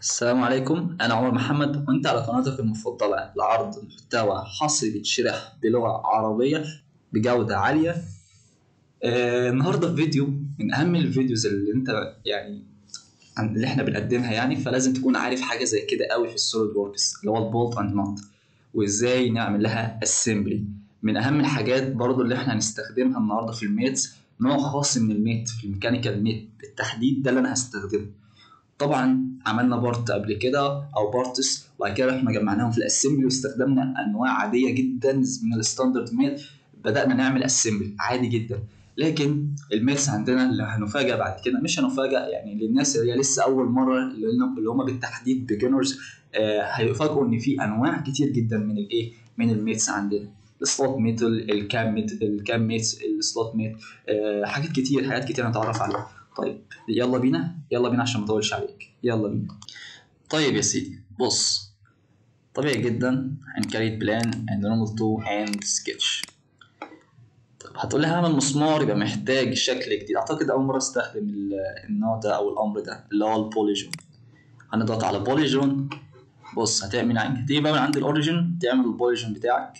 السلام عليكم أنا عمر محمد وأنت على قناتك المفضلة لعرض محتوى حصري بيتشرح بلغة عربية بجودة عالية آه النهاردة في فيديو من أهم الفيديوز اللي أنت يعني عن- اللي احنا بنقدمها يعني فلازم تكون عارف حاجة زي كده قوي في السوليد ووركس اللي هو البولت اند نوت وازاي نعمل لها اسمبلي من اهم الحاجات برضو اللي احنا هنستخدمها النهارده في الميتس نوع خاص من الميت في الميكانيكال ميت بالتحديد ده اللي انا هستخدمه طبعا عملنا بارت قبل كده او بارتس وبعد كده احنا جمعناهم في الاسمبلي واستخدمنا انواع عاديه جدا من الستاندرد ميت بدانا نعمل اسمبلي عادي جدا لكن الميتس عندنا اللي هنفاجئ بعد كده مش هنفاجئ يعني للناس اللي هي لسه اول مره اللي اللي هم بالتحديد بيجنرز آه هيفاجئوا ان في انواع كتير جدا من الايه من الميتس عندنا السلوت ميت الكام ميت الكام ميتس السلوت ميت آه حاجات كتير حاجات كتير هنتعرف عليها طيب يلا بينا يلا بينا عشان ما اطولش عليك يلا بينا طيب يا سيدي بص طبيعي جدا هنكريت بلان and normal to and sketch طب هتقول لي هعمل مسمار يبقى محتاج شكل جديد اعتقد اول مره استخدم ال- النوع ده او الامر ده اللي هو البوليجون هنضغط على بوليجون بص هتعمل هتيجي بقى من عند الاوريجن تعمل البوليجون بتاعك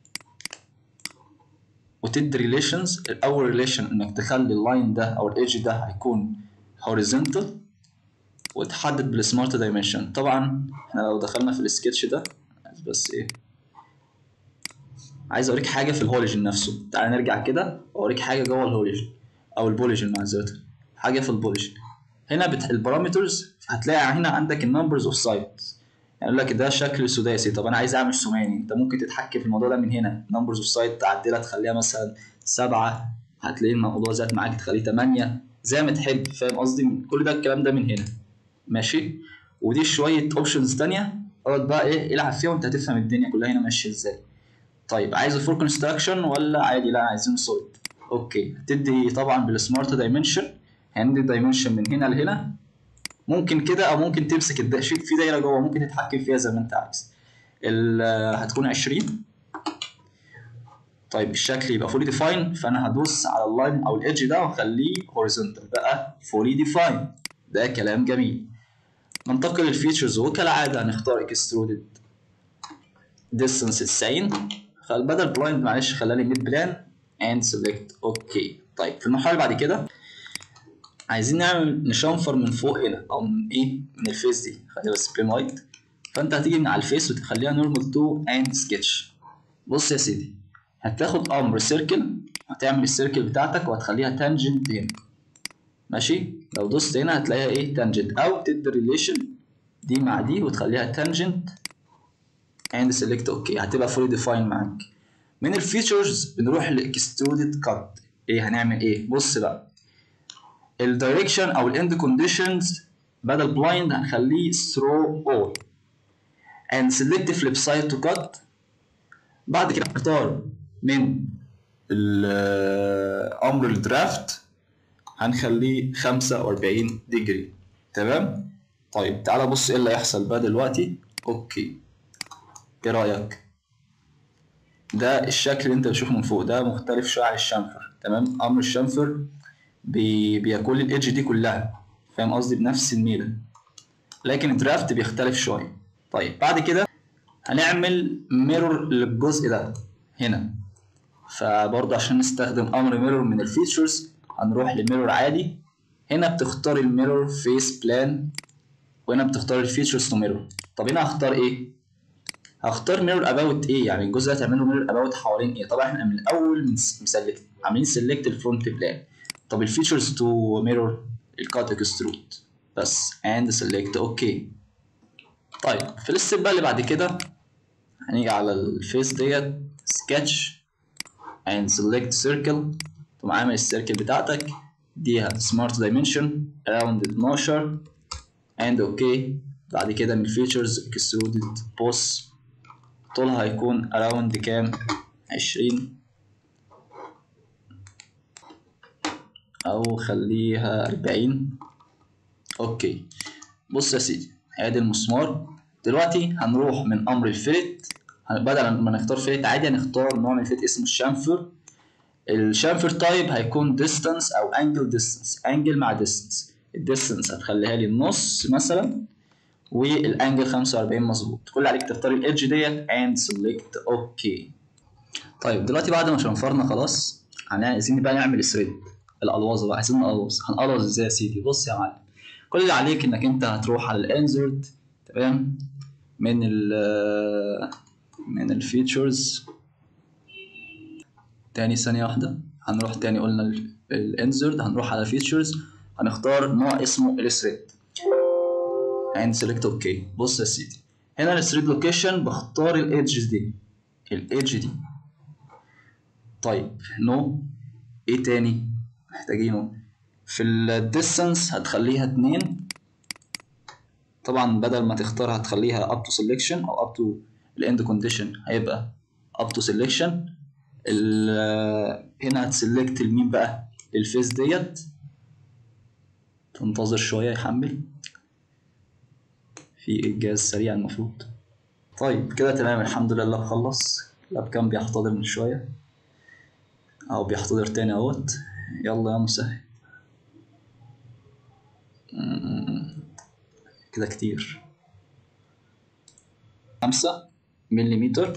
وتدي ريليشنز الاول ريليشن انك تخلي اللاين ده او الايدج ده هيكون هوريزونتال وتحدد بالسمارت دايمنشن طبعا احنا لو دخلنا في السكتش ده عايز بس ايه عايز اوريك حاجه في الهوليجن نفسه تعال نرجع كده واوريك حاجه جوه الهوليجن او البوليجن معذره حاجه في البوليجن هنا بت... البارامترز هتلاقي هنا عندك النمبرز اوف سايتس يعني يقول لك ده شكل سداسي طب انا عايز اعمل ثماني انت ممكن تتحكم في الموضوع ده من هنا نمبرز اوف سايت تعدلها تخليها مثلا سبعة هتلاقي الموضوع زاد معاك تخليه تمانية زي ما تحب فاهم قصدي كل ده الكلام ده من هنا ماشي ودي شوية اوبشنز تانية اقعد بقى ايه العب فيها وانت هتفهم الدنيا كلها هنا ماشية ازاي طيب عايزه فور كونستراكشن ولا عادي لا عايزينه سوليد اوكي هتدي طبعا بالسمارت دايمنشن هندي دايمنشن من هنا لهنا ممكن كده او ممكن تمسك الدا- في في دايره جوه ممكن تتحكم فيها زي ما انت عايز ال- هتكون 20 طيب الشكل يبقى فولي ديفاين فانا هدوس على اللاين او الايدج ده واخليه هوريزونتال بقى فولي ديفاين ده كلام جميل ننتقل للفيتشرز وكالعاده هنختار اكسترودد ديستانس 90 فبدل بلايند معلش خلاني ميد بلان اند سيلكت اوكي طيب في المرحله اللي بعد كده عايزين نعمل نشنفر من فوق هنا او من ايه من الفيس دي خليها بس بلين وايت فانت هتيجي من على الفيس وتخليها نورمال تو اند سكتش بص يا سيدي هتاخد امر سيركل هتعمل السيركل بتاعتك وهتخليها تانجنت هنا ماشي لو دوست هنا هتلاقيها ايه تانجنت او تدي ريليشن دي مع دي وتخليها تانجنت اند سيلكت اوكي هتبقى فولي ديفاين معاك من الفيتشرز بنروح لاكسترودد كات ايه هنعمل ايه بص بقى الدايركشن او الاند كونديشنز بدل بلايند هنخليه ثرو اول and select flip side to cut بعد كده نختار من ال- امر الدرافت هنخليه 45 ديجري تمام طيب تعالى بص ايه اللي هيحصل بقى دلوقتي اوكي ايه رايك ده الشكل اللي انت بتشوفه من فوق ده مختلف شويه عن الشنفر تمام امر الشنفر بي... بياكل الايدج دي كلها فاهم قصدي بنفس الميله لكن الدرافت بيختلف شويه طيب بعد كده هنعمل ميرور للجزء ده هنا فبرضه عشان نستخدم امر ميرور من الفيتشرز هنروح لميرور عادي هنا بتختار الميرور فيس بلان وهنا بتختار الفيتشرز تو ميرور طب هنا هختار ايه هختار ميرور اباوت ايه يعني الجزء ده هتعمله ميرور اباوت حوالين ايه طبعا احنا من الاول مسلكت عاملين سيلكت الفرونت بلان طب الفيتشرز تو ميرور الكات اكسترود بس اند سيلكت اوكي طيب في الستيب بقى اللي بعد كده هنيجي على الفيس ديت سكتش and select circle تقوم عامل السيركل بتاعتك ديها smart dimension around 12 and ok بعد كده من features extruded boss طولها هيكون around كام 20 او خليها 40 اوكي بص يا سيدي ادي المسمار دلوقتي هنروح من امر الفيت بدل ما نختار فيت عادي هنختار نوع من الفيت اسمه الشامفر الشامفر تايب هيكون ديستانس او انجل ديستانس انجل مع ديستانس الديستانس هتخليها لي النص مثلا والانجل 45 مظبوط كل اللي عليك تختار الايدج ديت اند سيلكت اوكي طيب دلوقتي بعد ما شنفرنا خلاص هن- عايزين بقى نعمل ثريد الالوازه بقى عايزين نقلوز هنقلوز ازاي يا سيدي بص يا معلم كل اللي عليك انك انت هتروح على الانزرت تمام من ال من الفيتشرز تاني ثانية واحدة هنروح تاني قلنا الانزرت هنروح على فيتشرز هنختار نوع اسمه الثريد and select اوكي بص يا سيدي هنا الثريد لوكيشن بختار الايدجز دي الايدج دي طيب نو ايه تاني محتاجينه في الديستانس هتخليها اتنين طبعا بدل ما تختار هتخليها up to selection او up to الاند كونديشن هيبقى up to selection ال- هنا هتسلكت المين بقى الفيس ديت تنتظر شوية يحمل في إنجاز سريع المفروض طيب كده تمام الحمد لله خلص اللاب كان بيحتضر من شوية أو بيحتضر تاني اهوت يلا يا مسهل م- كده كتير خمسة مليمتر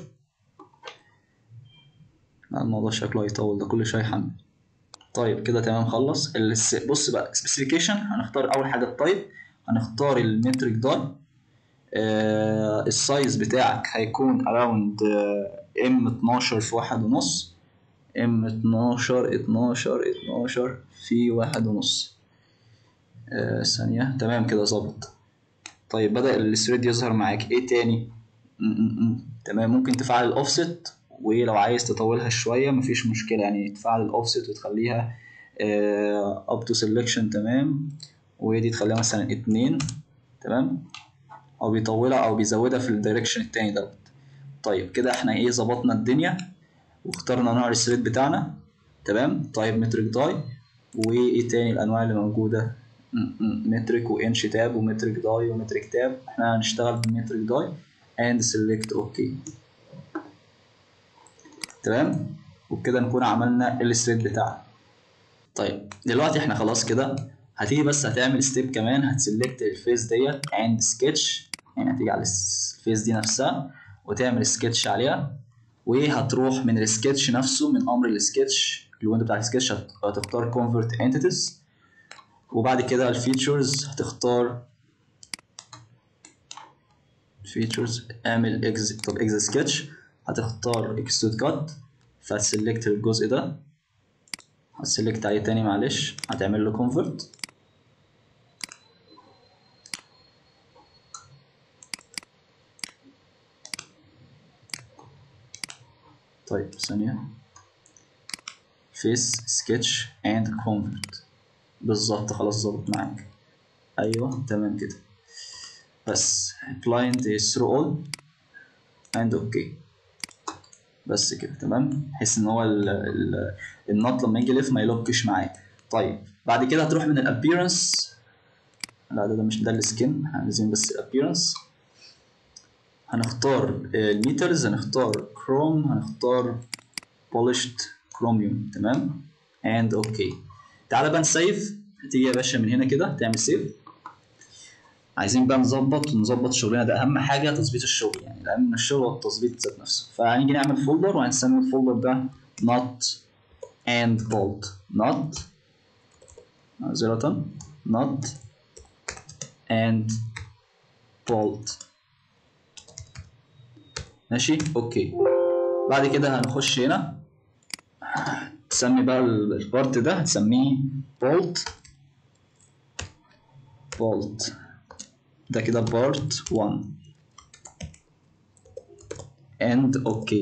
لا الموضوع شكله هيطول ده كل شوية يحمل طيب كده تمام خلص الس- بص بقى سبيسيفيكيشن هنختار أول حاجة التايب هنختار المترك داي آه السايز بتاعك هيكون اراوند ام 12 في واحد ونص ام 12 12 12 في واحد ونص آه ثانية تمام كده ظبط طيب بدأ الثريد يظهر معاك ايه تاني م -م -م. تمام ممكن تفعل الاوفست ولو عايز تطولها شوية مفيش مشكلة يعني تفعل الاوفست وتخليها اب تو سelection تمام ودي تخليها مثلا اتنين تمام او بيطولها او بيزودها في الدايركشن التاني دوت طيب كده احنا ايه ظبطنا الدنيا واخترنا نوع الثريد بتاعنا تمام طيب مترك داي وايه تاني الانواع اللي موجوده م- م- مترك وانش تاب ومترك داي ومترك تاب احنا هنشتغل بمترك داي and select اوكي تمام وبكده نكون عملنا الثريد بتاعنا طيب دلوقتي احنا خلاص كده هتيجي بس هتعمل ستيب كمان هتسلكت الفيس ديت اند سكتش يعني هتيجي على الفيس دي نفسها وتعمل سكتش عليها وهتروح من السكتش نفسه من امر السكتش الويندو بتاع السكتش هت- هتختار convert entities وبعد كده الفيتشرز هتختار فيتشرز اعمل اكزit طب اكزit سكتش هتختار اكستود كات فهتسلكت الجزء ده هتسلكت عليه تاني معلش هتعمل له convert طيب ثانية فيس سكتش اند convert بالظبط خلاص ظبط معاك ايوه تمام كده بس blind is through all and okay بس كده تمام بحيث ان هو ال ال النط لما يجي يلف ما يلوكش معاك طيب بعد كده هتروح من الابيرنس لا ده, ده مش ده السكن عايزين بس الابيرنس هنختار الميترز هنختار كروم هنختار polished chromium تمام and اوكي تعالى بقى نسيف هتيجي يا باشا من هنا كده تعمل سيف عايزين بقى نظبط ونظبط شغلنا ده اهم حاجه تظبيط الشغل يعني الاهم من الشغل هو التظبيط ذات نفسه فهنيجي نعمل فولدر وهنسمي الفولدر ده not and bolt not معذرة not and bolt ماشي اوكي بعد كده هنخش هنا تسمي بقى ال- البارت ده هتسميه bolt bolt ده كده بارت 1 and اوكي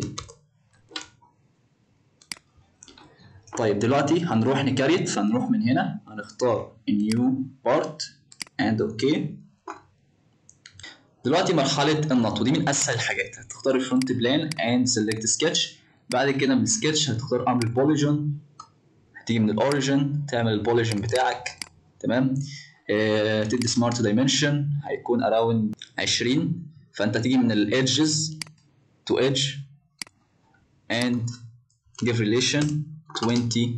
طيب دلوقتي هنروح نكريت فنروح من هنا هنختار new part and اوكي دلوقتي مرحلة النط ودي من أسهل الحاجات هتختار الفرونت بلان and select sketch بعد كده من السكتش هتختار أمر البوليجون هتيجي من الأوريجن تعمل البوليجون بتاعك تمام آه، تدي سمارت دايمنشن هيكون اراوند 20 فانت تيجي من الايدجز تو ايدج and give relation 20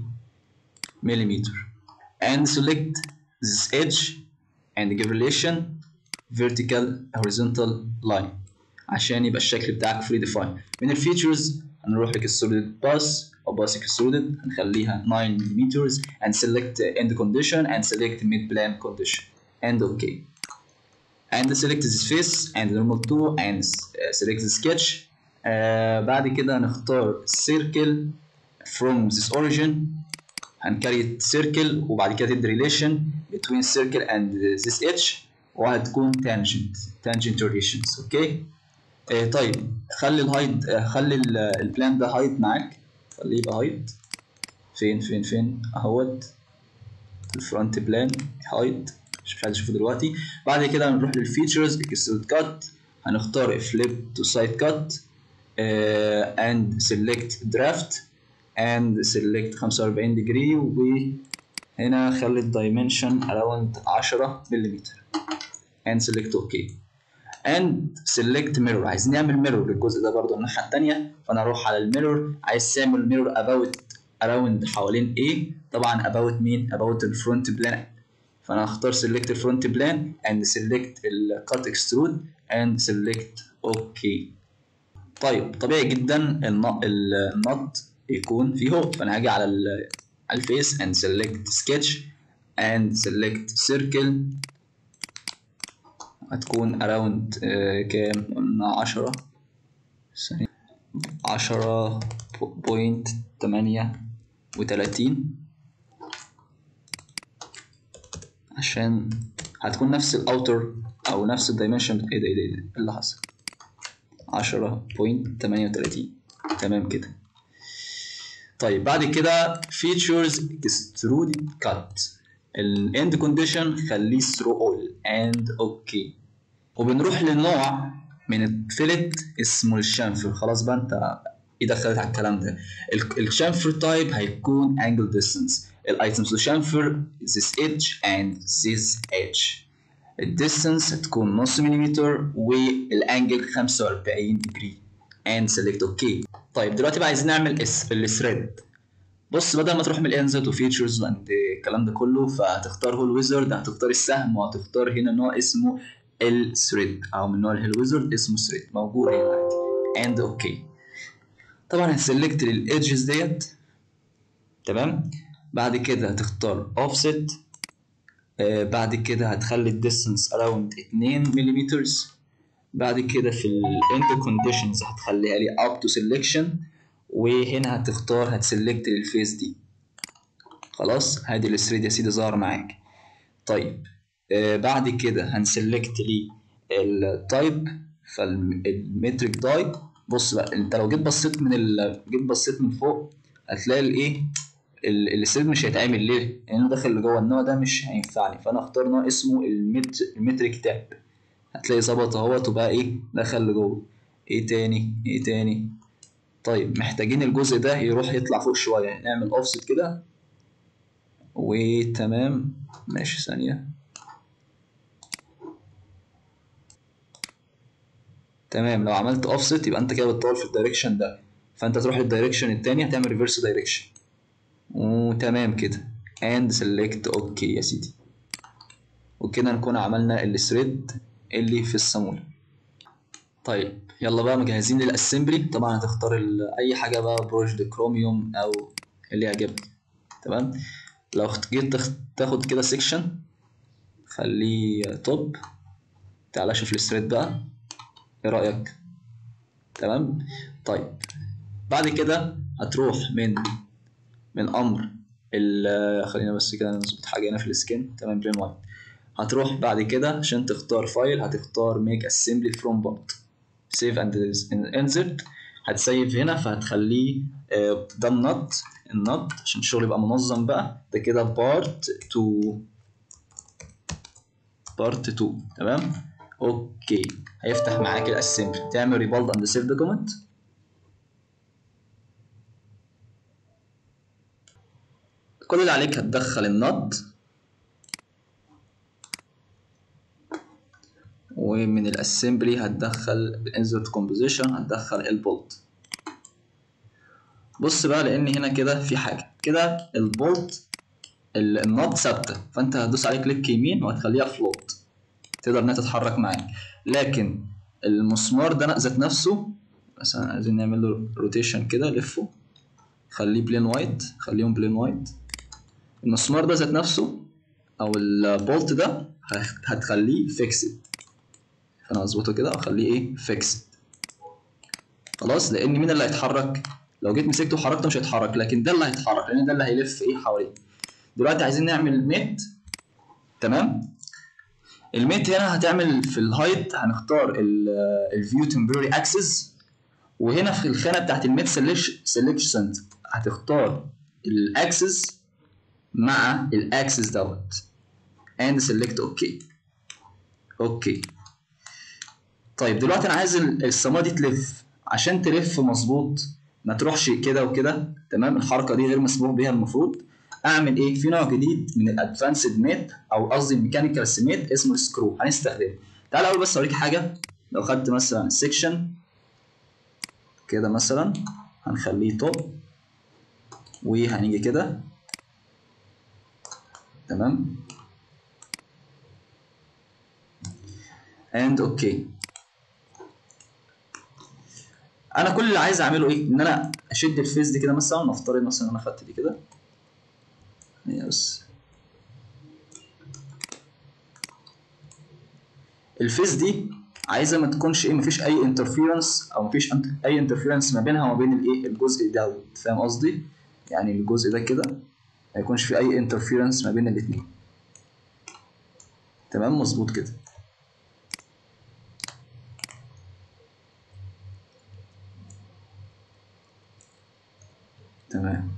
millimeter and select this edge and give relation vertical horizontal line عشان يبقى الشكل بتاعك free define من الفيتشرز هنروح للسوليد باس او باس اكسترودد هنخليها 9 ملم and select end condition and select mid plane condition and okay and select this face and normal tool and select the sketch آه بعد كده هنختار circle from this origin هنكريت circle وبعد كده تدي relation between circle and this edge وهتكون tangent tangent relations اوكي آه طيب خلي الهايد آه خلي البلان ده هايد معاك خليه يبقى هايد فين فين فين اهوت الفرونت بلان هايد مش مش عايز اشوفه دلوقتي بعد كده هنروح للفيتشرز اكسترود كات هنختار فليب تو سايد كات اند سيلكت درافت اند سيلكت 45 ديجري وهنا خلي الدايمنشن اراوند 10 ملم اند سيلكت اوكي اند سيلكت ميرور عايزين نعمل ميرور للجزء ده برضو الناحيه الثانيه فانا اروح على الميرور عايز تعمل ميرور اباوت اراوند حوالين ايه طبعا اباوت مين اباوت الفرونت بلان فانا هختار select الفرونت بلان and select الكات اكسترود and select اوكي طيب طبيعي جدا النط يكون فيه هوب فانا هاجي على على الفيس and select sketch and select circle هتكون around آه كام قلنا عشرة ثانية عشرة بوينت تمانية وتلاتين عشان هتكون نفس الاوتر او نفس الدايمنشن ايه ده ايه ده ايه ده اللي حصل عشرة بوينت تمانية وتلاتين تمام كده طيب بعد كده features extruded cut الاند كونديشن خليه through all and okay وبنروح لنوع من الفيلت اسمه الشامفر خلاص بقى انت ايه دخلت على الكلام ده الشامفر تايب هيكون angle distance الايتمز لشامفر this edge and this edge الديستانس هتكون نص مليمتر والانجل 45 ديجري and select اوكي طيب دلوقتي بقى عايزين نعمل الثريد بص بدل ما تروح من الانزت وفيتشرز اند الكلام ده كله فهتختار هول ويزرد هتختار السهم وهتختار هنا نوع اسمه الثريد او من نوع الهيل ويزرد اسمه ثريد موجود هنا عادي اند اوكي طبعا هتسلكت للايدجز ديت تمام بعد كده هتختار offset آه بعد كده هتخلي الديستانس around 2 ملم بعد كده في الاند كونديشنز هتخليها لي up to selection وهنا هتختار هتسلكت للفيس دي خلاص ادي الثريد يا سيدي ظهر معاك طيب آه بعد كده هنسلكت لي التايب فالمتريك داي بص بقى انت لو جيت بصيت من ال... جيت بصيت من فوق هتلاقي الايه الثريد مش هيتعمل ليه؟ لانه داخل لجوه النوع ده مش هينفعني فانا اختار نوع اسمه المت... المتريك تاب هتلاقي ظبط اهوت وبقى ايه دخل لجوه ايه تاني ايه تاني طيب محتاجين الجزء ده يروح يطلع فوق شويه نعمل اوفست كده وتمام ماشي ثانيه تمام لو عملت اوفست يبقى انت كده بتطول في الدايركشن ده فانت تروح للدايركشن التاني هتعمل ريفرس دايركشن وتمام كده and select اوكي يا سيدي وكده نكون عملنا الثريد اللي في الصامولة طيب يلا بقى مجهزين للاسمبلي طبعا هتختار اي حاجه بقى بروجد كروميوم او اللي يعجبك تمام لو جيت تاخد كده سيكشن خليه توب تعالى شوف الثريد بقى ايه رايك تمام طيب بعد كده هتروح من من امر خلينا بس كده نظبط حاجه هنا في السكين تمام بلين وايت هتروح بعد كده عشان تختار فايل هتختار ميك اسمبلي فروم بارت سيف اند انزرت هتسيف هنا فهتخليه ده النط النط عشان الشغل يبقى منظم بقى ده كده بارت 2 بارت 2 تمام اوكي هيفتح معاك الاسمبلي تعمل ريبالد اند سيف دوكيمنت كل اللي عليك هتدخل النط ومن الاسمبلي هتدخل الانزرت كومبوزيشن هتدخل البولت بص بقى لان هنا كده في حاجه كده البولت النط ثابته فانت هتدوس عليه كليك يمين وهتخليها فلوت تقدر انها تتحرك معاك لكن المسمار ده ذات نفسه مثلا عايزين نعمل له روتيشن كده لفه خليه بلين وايت خليهم بلين وايت المسمار ده ذات نفسه او البولت ده هتخليه فيكسد فانا اظبطه كده واخليه ايه فيكسد خلاص لان مين اللي هيتحرك لو جيت مسكته وحركته مش هيتحرك لكن ده اللي هيتحرك لان ده اللي هيلف ايه حواليه دلوقتي عايزين نعمل ميت تمام الميت هنا هتعمل في الهايت هنختار الفيو تمبرري اكسس وهنا في الخانه بتاعت الميت سيلكشن هتختار الاكسس مع الاكسس دوت and select اوكي اوكي طيب دلوقتي انا عايز الصمامه دي تلف عشان تلف مظبوط ما تروحش كده وكده تمام الحركه دي غير مسموح بيها المفروض اعمل ايه في نوع جديد من الادفانسد ميت او قصدي الميكانيكال سميت اسمه السكرو هنستخدمه تعال اول بس اوريك حاجه لو خدت مثلا سيكشن كده مثلا هنخليه توب وهنيجي كده تمام اند اوكي انا كل اللي عايز اعمله ايه ان انا اشد الفيس دي كده مثلا نفترض مثلا انا خدت دي كده يس الفيس دي عايزه ما تكونش ايه مفيش اي انترفيرنس او مفيش اي انترفيرنس ما بينها وما بين الايه الجزء ده فاهم قصدي يعني الجزء ده كده ما يكونش في اي انترفيرنس ما بين الاثنين تمام مظبوط كده تمام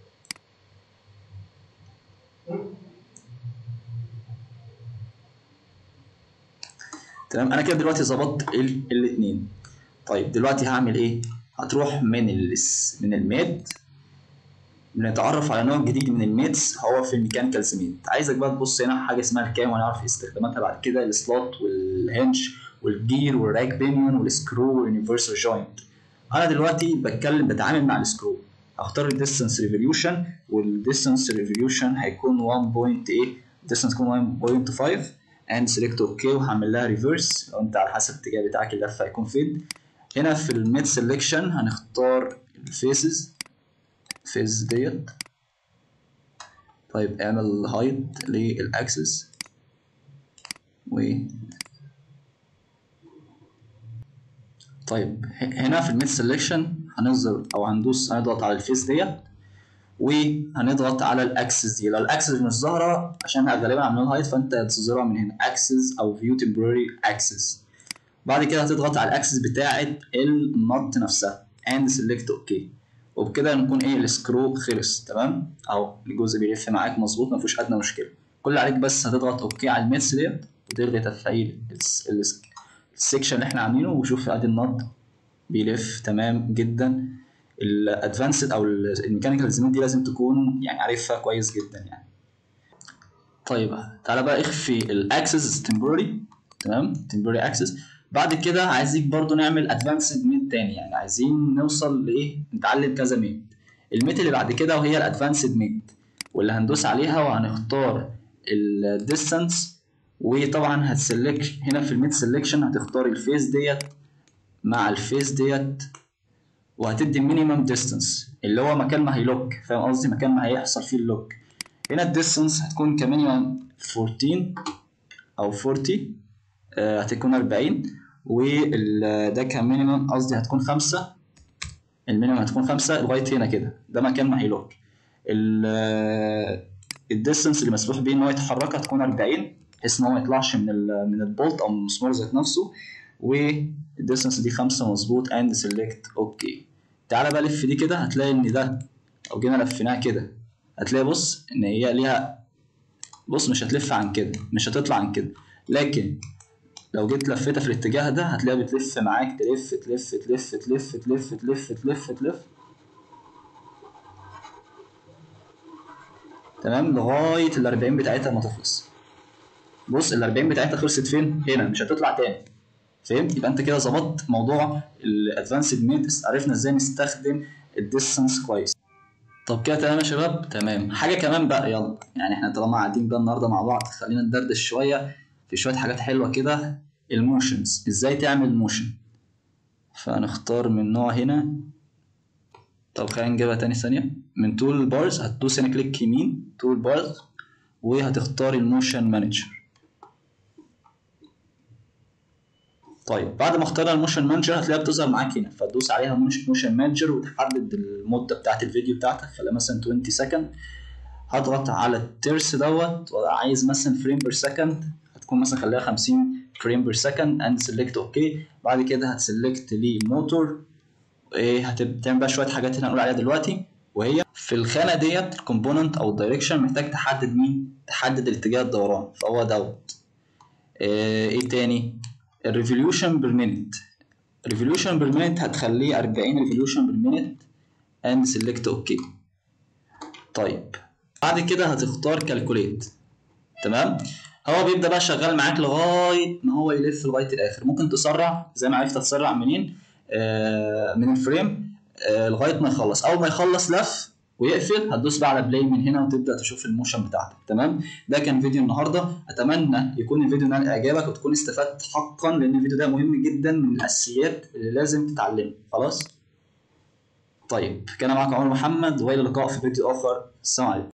تمام انا كده دلوقتي ظبطت الاثنين طيب دلوقتي هعمل ايه هتروح من ال من الميد بنتعرف على نوع جديد من الميتس هو في الميكانيكال سميت عايزك بقى تبص هنا حاجه اسمها الكام وهنعرف استخداماتها بعد كده السلوت والهنش والجير والراك بينيون والسكرو واليونيفرسال جوينت انا دلوقتي بتكلم بتعامل مع السكرو هختار الديستانس ريفوليوشن والديستانس ريفوليوشن هيكون 1.8 ديستانس يكون 1.5 اند سيلكت اوكي وهعمل لها ريفرس لو انت على حسب الاتجاه بتاعك اللفه هيكون فين هنا في الميد سيلكشن هنختار الفيسز فيز ديت طيب اعمل هايد للاكسس و طيب هنا في الميد سيلكشن هنظهر او هندوس هنضغط على الفيس ديت وهنضغط على الاكسس دي لو الاكسس مش ظاهره عشان غالبا عاملين هايد فانت هتظهرها من هنا اكسس او فيو تمبرري اكسس بعد كده هتضغط على الاكسس بتاعه النط نفسها اند سيلكت اوكي وبكده نكون ايه السكرو خلص تمام او الجزء بيلف معاك مظبوط ما فيهوش ادنى مشكله كل اللي عليك بس هتضغط اوكي على الميتس ديت وتلغي تفعيل السكشن اللي احنا عاملينه وشوف ادي النط بيلف تمام جدا الادفانسد او الميكانيكال زميل دي لازم تكون يعني عارفها كويس جدا يعني طيب تعالى بقى اخفي الاكسس تمبوري تمام تمبوري اكسس بعد كده عايزين برضو نعمل ادفانسد ميد تاني يعني عايزين نوصل لايه نتعلم كذا ميد الميد اللي بعد كده وهي الادفانسد ميد واللي هندوس عليها وهنختار الديستانس وطبعا هتسلكت هنا في الميد سيلكشن هتختار الفيس ديت مع الفيس ديت وهتدي مينيمم ديستانس اللي هو مكان ما هيلوك فاهم قصدي مكان ما هيحصل فيه اللوك هنا الديستانس هتكون كمينيمم 14 او 40 آه هتكون 40 وده كمينيمم قصدي هتكون 5 المينيمم هتكون 5 لغايه هنا كده ده مكان ما هيلوك الديستانس اللي مسموح بيه ان هو يتحرك هتكون 40 بحيث ان هو ما يطلعش من ال من البولت او من المسمار ذات نفسه والديستانس دي 5 مظبوط اند سيلكت اوكي تعالى بقى لف دي كده هتلاقي ان ده لو جينا لفيناها كده هتلاقي بص ان هي ليها بص مش هتلف عن كده مش هتطلع عن كده لكن لو جيت لفيتها في الاتجاه ده هتلاقيها بتلف معاك تلف تلف تلف تلف تلف تلف تلف تلف تمام لغايه ال 40 بتاعتها ما تخلص بص ال 40 بتاعتها خلصت فين؟ هنا مش هتطلع تاني فهمت؟ يبقى انت كده ظبطت موضوع الادفانسد ميدس عرفنا ازاي نستخدم الديستانس كويس طب كده تمام يا شباب تمام حاجه كمان بقى يلا يعني احنا طالما قاعدين بقى النهارده مع بعض خلينا ندردش شويه في في شويه حاجات حلوه كده الموشنز ازاي تعمل موشن فهنختار من نوع هنا طب خلينا نجيبها تاني ثانيه من تول بارز هتدوس هنا كليك يمين تول بارز وهتختار الموشن مانجر طيب بعد ما اخترنا الموشن مانجر هتلاقيها بتظهر معاك هنا فتدوس عليها موشن مانجر وتحدد المده بتاعت الفيديو بتاعتك خليها مثلا 20 سكند هضغط على الترس دوت وعايز مثلا فريم بير سكند هتكون مثلا خليها 50 فريم بير سكند اند سيلكت اوكي بعد كده هتسلكت لي موتور ايه هتعمل بقى شويه حاجات هنا هنقول عليها دلوقتي وهي في الخانه ديت الكومبوننت او الدايركشن محتاج تحدد مين تحدد الاتجاه الدوران فهو دوت ايه, إيه تاني الريفوليوشن بير مينيت الريفوليوشن بير مينيت هتخليه 40 ريفوليوشن بير مينيت اند سيلكت اوكي طيب بعد كده هتختار كالكوليت تمام هو بيبدا بقى شغال معاك لغايه ما هو يلف لغايه الاخر ممكن تسرع زي ما عرفت تسرع منين آه من الفريم آه لغايه ما يخلص اول ما يخلص لف ويقفل هتدوس بقى على بلاي من هنا وتبدا تشوف الموشن بتاعتك تمام ده كان فيديو النهارده اتمنى يكون الفيديو نال اعجابك وتكون استفدت حقا لان الفيديو ده مهم جدا من الاساسيات اللي لازم تتعلمها خلاص طيب كان معكم عمر محمد والى اللقاء في فيديو اخر السلام عليكم